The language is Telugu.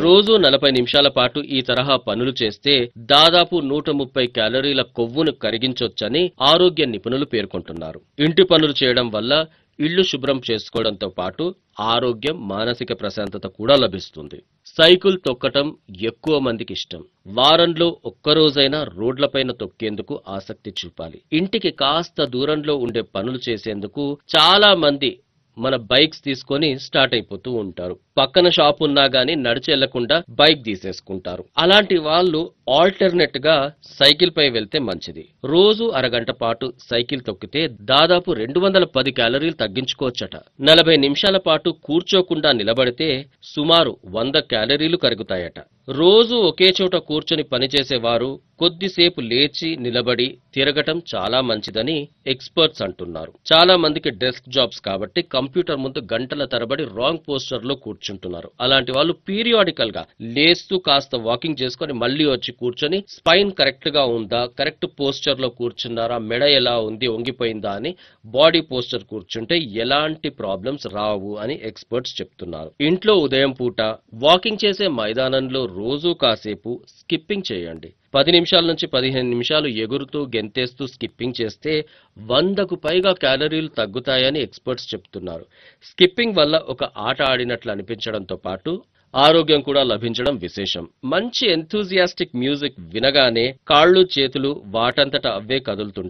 రోజు నలభై నిమిషాల పాటు ఈ తరహా పనులు చేస్తే దాదాపు నూట ముప్పై క్యాలరీల కొవ్వును కరిగించొచ్చని ఆరోగ్య నిపుణులు పేర్కొంటున్నారు ఇంటి పనులు చేయడం వల్ల ఇళ్లు శుభ్రం చేసుకోవడంతో పాటు ఆరోగ్యం మానసిక ప్రశాంతత కూడా లభిస్తుంది సైకిల్ తొక్కటం ఎక్కువ మందికి ఇష్టం వారంలో ఒక్కరోజైనా రోడ్లపైన తొక్కేందుకు ఆసక్తి చూపాలి ఇంటికి కాస్త దూరంలో ఉండే పనులు చేసేందుకు చాలా మంది మన బైక్స్ తీసుకొని స్టార్ట్ అయిపోతూ ఉంటారు పక్కన షాప్ ఉన్నా గానీ నడిచి వెళ్లకుండా బైక్ తీసేసుకుంటారు అలాంటి వాళ్ళు ఆల్టర్నేట్ గా సైకిల్ పై వెళ్తే మంచిది రోజు అరగంట పాటు సైకిల్ తొక్కితే దాదాపు రెండు వందల పది క్యాలరీలు తగ్గించుకోవచ్చట నలభై నిమిషాల పాటు కూర్చోకుండా నిలబడితే సుమారు వంద క్యాలరీలు కరుగుతాయట రోజు ఒకే చోట కూర్చొని పనిచేసేవారు కొద్దిసేపు లేచి నిలబడి తిరగటం చాలా మంచిదని ఎక్స్పర్ట్స్ అంటున్నారు చాలా మందికి డెస్క్ జాబ్స్ కాబట్టి కంప్యూటర్ ముందు గంటల తరబడి రాంగ్ పోస్టర్ లో కూర్చుంటున్నారు అలాంటి వాళ్ళు పీరియాడికల్ గా లేస్తూ కాస్త వాకింగ్ చేసుకొని మళ్ళీ వచ్చి కూర్చొని స్పైన్ కరెక్ట్ గా ఉందా కరెక్ట్ పోస్చర్ లో కూర్చున్నారా మెడ ఎలా ఉంది వంగిపోయిందా అని బాడీ పోస్టర్ కూర్చుంటే ఎలాంటి ప్రాబ్లమ్స్ రావు అని ఎక్స్పర్ట్స్ చెప్తున్నారు ఇంట్లో ఉదయం పూట వాకింగ్ చేసే మైదానంలో రోజూ కాసేపు స్కిప్పింగ్ చేయండి పది నిమిషాల నుంచి పదిహేను నిమిషాలు ఎగురుతూ గెంతేస్తూ స్కిప్పింగ్ చేస్తే వందకు పైగా క్యాలరీలు తగ్గుతాయని ఎక్స్పర్ట్స్ చెప్తున్నారు స్కిప్పింగ్ వల్ల ఒక ఆట ఆడినట్లు అనిపించడంతో పాటు ఆరోగ్యం కూడా లభించడం విశేషం మంచి ఎంతూజియాస్టిక్ మ్యూజిక్ వినగానే కాళ్ళు చేతులు వాటంతట అవే కదులుతుంటాయి